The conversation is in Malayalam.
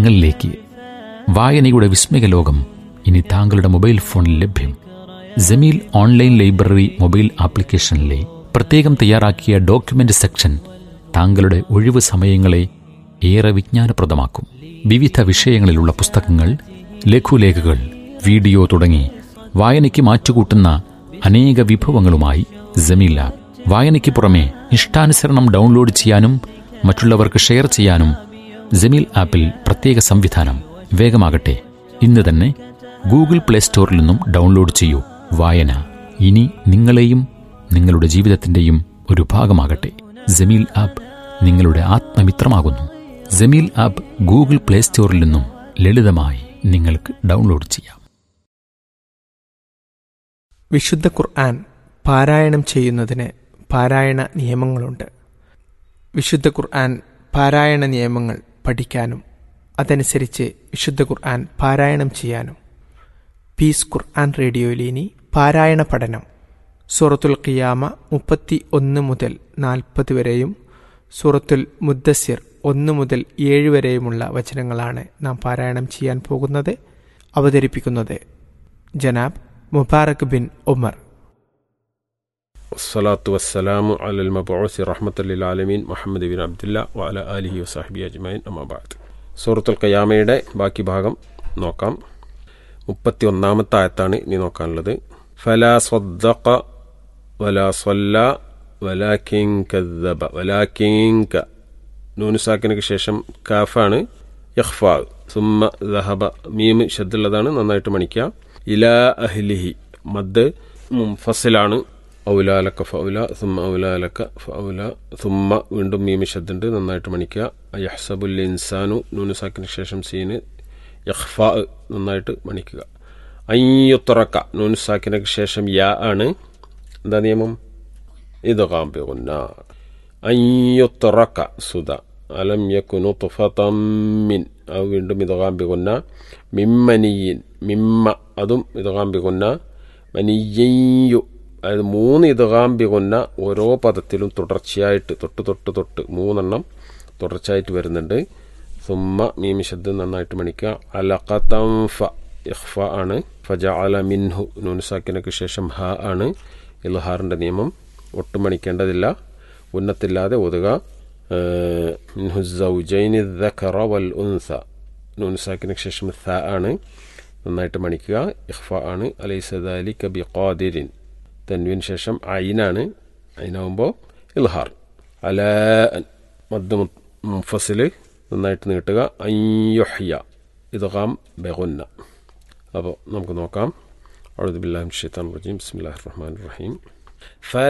നിങ്ങളിലേക്ക് വായനയുടെ വിസ്മയ ലോകം ഇനി താങ്കളുടെ മൊബൈൽ ഫോണിൽ ലഭ്യം ജമീൽ ഓൺലൈൻ ലൈബ്രറി മൊബൈൽ ആപ്ലിക്കേഷനിലെ പ്രത്യേകം തയ്യാറാക്കിയ ഡോക്യുമെന്റ് സെക്ഷൻ താങ്കളുടെ ഒഴിവ് സമയങ്ങളെ ഏറെ വിജ്ഞാനപ്രദമാക്കും വിവിധ വിഷയങ്ങളിലുള്ള പുസ്തകങ്ങൾ ലഘുലേഖകൾ വീഡിയോ തുടങ്ങി വായനയ്ക്ക് മാറ്റുകൂട്ടുന്ന അനേക വിഭവങ്ങളുമായി ജമീൽ ആപ്പ് വായനയ്ക്ക് പുറമെ ഇഷ്ടാനുസരണം ഡൗൺലോഡ് ചെയ്യാനും മറ്റുള്ളവർക്ക് ഷെയർ ചെയ്യാനും ജമീൽ ആപ്പിൽ പ്രത്യേക സംവിധാനം വേഗമാകട്ടെ ഇന്ന് തന്നെ ഗൂഗിൾ പ്ലേ സ്റ്റോറിൽ നിന്നും ഡൗൺലോഡ് ചെയ്യൂ വായന ഇനി നിങ്ങളെയും നിങ്ങളുടെ ജീവിതത്തിന്റെയും ഒരു ഭാഗമാകട്ടെ ജമീൽ ആപ്പ് നിങ്ങളുടെ ആത്മമിത്രമാകുന്നു ജമീൽ ആപ്പ് ഗൂഗിൾ പ്ലേ സ്റ്റോറിൽ നിന്നും ലളിതമായി നിങ്ങൾക്ക് ഡൗൺലോഡ് ചെയ്യാം വിശുദ്ധ ഖുർആൻ പാരായണം ചെയ്യുന്നതിന് പാരായണ നിയമങ്ങളുണ്ട് വിശുദ്ധ ഖുർആൻ പാരായണ നിയമങ്ങൾ പഠിക്കാനും അതനുസരിച്ച് വിശുദ്ധ ഖുർആൻ പാരായണം ചെയ്യാനും പീസ് ഖുർആൻ റേഡിയോയിൽ ഇനി പാരായണ പഠനം സൂറത്തുൽ ഖിയാമ മുപ്പത്തി ഒന്ന് മുതൽ നാൽപ്പത് വരെയും സൂറത്തുൽ മുദ്ദസിർ ഒന്ന് മുതൽ ഏഴ് വരെയുമുള്ള വചനങ്ങളാണ് നാം പാരായണം ചെയ്യാൻ പോകുന്നത് അവതരിപ്പിക്കുന്നത് ജനാബ് മുബാറക് ബിൻ ഉമർ والصلاة والسلام على المبعوث رحمة للعالمين മുഹമ്മദ് ബിൻ അബ്ദുല്ല വഅല ആലിഹി വസാഹബി അജ്മൈൻ അമ്മാബാദ് സൂറത്തുൽ ഖയാമയുടെ ബാക്കി ഭാഗം നോക്കാം മുപ്പത്തി ഒന്നാമത്തെ ആയത്താണ് ഇനി നോക്കാനുള്ളത് ഫലാ സ്വദ്ദഖ വലാ സ്വല്ല വലാക്കിൻ കദ്ദബ വലാക്കിൻ ക നൂനുസാക്കിനക്ക് ശേഷം കാഫാണ് യഹ്ഫാ സുമ്മ ദഹബ മീം ഷദ്ദുള്ളതാണ് നന്നായിട്ട് മണിക്കുക ഇലാ അഹ്ലിഹി മദ് മുഫസിലാണ് ഔലാലക്ക ഫൗല സുമ്മ ഔലാലക്ക ഫൗല സുമ്മ വീണ്ടും മീമി ഷദ്ദുണ്ട് നന്നായിട്ട് മണിക്കുക യഹ്സബുൽ ഇൻസാനു നൂനുസാക്കിന് ശേഷം സീന് യഹ്ഫാ നന്നായിട്ട് മണിക്കുക അയ്യുത്തുറക്ക നൂനുസാക്കിനക്ക് ശേഷം യാ ആണ് എന്താ നിയമം ഇത് കാമ്പികുന്ന അയ്യുത്തുറക്ക സുധ അലം യക്കുനു തുഫതമ്മിൻ അത് വീണ്ടും ഇത് കാമ്പികുന്ന മിമ്മനിയിൻ മിമ്മ അതും ഇത് കാമ്പികുന്ന മനിയ്യു അതായത് മൂന്ന് ഇതുകാമ്പി കൊന്ന ഓരോ പദത്തിലും തുടർച്ചയായിട്ട് തൊട്ട് തൊട്ട് തൊട്ട് മൂന്നെണ്ണം തുടർച്ചയായിട്ട് വരുന്നുണ്ട് സുമ്മ മീമിശബ്ദം നന്നായിട്ട് മണിക്കുക അലഖത്തം ഫ ഇഖ്ഫ ആണ് ഫജ അല മിൻഹു നൂനുസാക്കിനൊക്കെ ശേഷം ഹ ആണ് ഇൽഹാറിൻ്റെ നിയമം ഒട്ടും മണിക്കേണ്ടതില്ല ഉന്നത്തില്ലാതെ ഒതുക മിൻഹു സൗജൈനി ദഖറ വൽ ഉൻസ നൂനുസാക്കിനൊക്കെ ശേഷം ഥ ആണ് നന്നായിട്ട് മണിക്കുക ഇഖ്ഫ ആണ് അലൈസദാലി കബി ഖാദിരിൻ തൻവിന് ശേഷം അയിനാണ് അയിനാവുമ്പോൾ ഇൽഹാർ അല മദ് മുഫസിൽ നന്നായിട്ട് നീട്ടുക അയ്യൊഹ്യ ഇദ്ഗാം ബെഗുന്ന അപ്പോൾ നമുക്ക് നോക്കാം അഴുദുബില്ലാഹിം ഷെയ്ത്താൻ റജീം ബിസ്മില്ലാഹിർ റഹ്മാൻ റഹീം